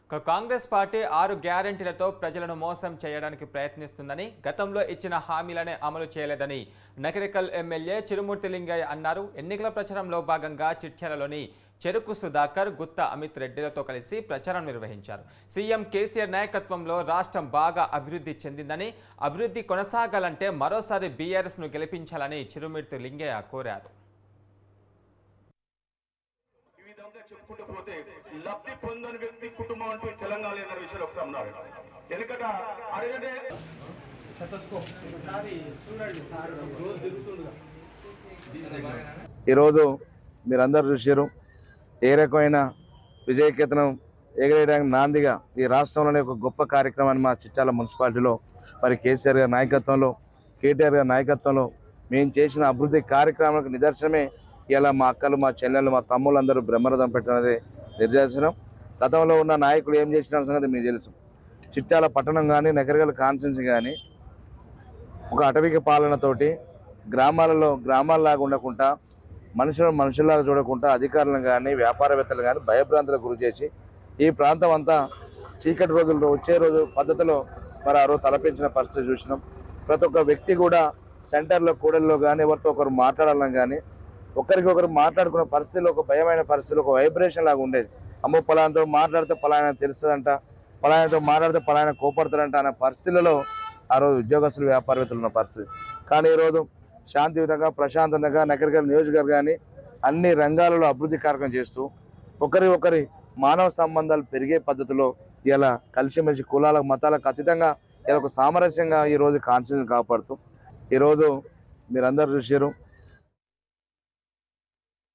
ఇక కాంగ్రెస్ పార్టీ ఆరు గ్యారంటీలతో ప్రజలను మోసం చేయడానికి ప్రయత్నిస్తుందని గతంలో ఇచ్చిన హామీలనే అమలు చేయలేదని నకరికల్ ఎమ్మెల్యే చిరుమూర్తి లింగయ్య అన్నారు ఎన్నికల ప్రచారంలో భాగంగా చిట్యాలలోని చెరుకు సుధాకర్ గుత్త అమిత్ రెడ్డిలతో కలిసి ప్రచారం నిర్వహించారు సీఎం కేసీఆర్ నాయకత్వంలో రాష్ట్రం బాగా అభివృద్ధి చెందిందని అభివృద్ధి కొనసాగాలంటే మరోసారి బీఆర్ఎస్ను గెలిపించాలని చిరుమూర్తి లింగయ్య కోరారు ఈ విధంగా చెప్పుకుంటూ పోతే లబ్ధి పొందని వ్యక్తి కుటుంబం అంటూ ఈ తెలంగాణ అన్న విషయాలు ఒకసారి ఉన్నారు ఎందుకంటే అడిగంటే ఈరోజు మీరందరూ చూసారు ఏ రకమైన విజయకేతనం ఎగరేయడానికి నాందిగా ఈ రాష్ట్రంలోనే ఒక గొప్ప కార్యక్రమాన్ని మా చిట్టాల మున్సిపాలిటీలో మరి కేసీఆర్ గారి నాయకత్వంలో కేటీఆర్ గారి నాయకత్వంలో మేము చేసిన అభివృద్ధి కార్యక్రమాలకు నిదర్శనమే ఇలా మా అక్కలు మా చెల్లెళ్ళు మా తమ్ముళ్ళు అందరూ బ్రహ్మరథం పెట్టినది నిదర్శనం గతంలో ఉన్న నాయకులు ఏం చేసిన సంగతి మీకు తెలుసు చిట్టాల పట్టణం కానీ నగరగల కాన్సెన్సీ కానీ ఒక అటవిక పాలనతోటి గ్రామాలలో గ్రామాల్లాగా ఉండకుండా మనుషులను మనుషుల్లాగా చూడకుండా అధికారులను కానీ వ్యాపారవేత్తలు కానీ భయభ్రాంతులకు గురి చేసి ఈ ప్రాంతం అంతా చీకటి రోజుల్లో వచ్చే రోజు పద్ధతిలో మరి ఆ రోజు తలపించిన పరిస్థితి చూసినాం ప్రతి ఒక్క వ్యక్తి కూడా సెంటర్లో కూడల్లో కానీ ఎవరితో ఒకరు మాట్లాడాలని కానీ ఒకరికొకరు మాట్లాడుకునే పరిస్థితిలో ఒక భయమైన పరిస్థితిలో ఒక వైబ్రేషన్ లాగా ఉండేది అమ్మో పలానాతో మాట్లాడితే పలానా తెలుస్తుందంట పలానాతో మాట్లాడితే పలానా కోపడతాడంట అనే పరిస్థితులలో ఆ రోజు ఉద్యోగస్తులు వ్యాపారవేత్తలు ఉన్న పరిస్థితి కానీ ఈరోజు శాంతియుతంగా ప్రశాంతంగా నగరికల్ నియోజకవర్గాన్ని అన్ని రంగాలలో అభివృద్ధి కార్యక్రమం చేస్తూ ఒకరి ఒకరి మానవ సంబంధాలు పెరిగే పద్ధతిలో ఇలా కలిసిమెలిసి కులాలకు మతాలకు అతీతంగా ఇలా ఒక సామరస్యంగా ఈరోజు కాన్స్టిట్యూషన్ కాపాడుతూ ఈరోజు మీరందరూ చూసారు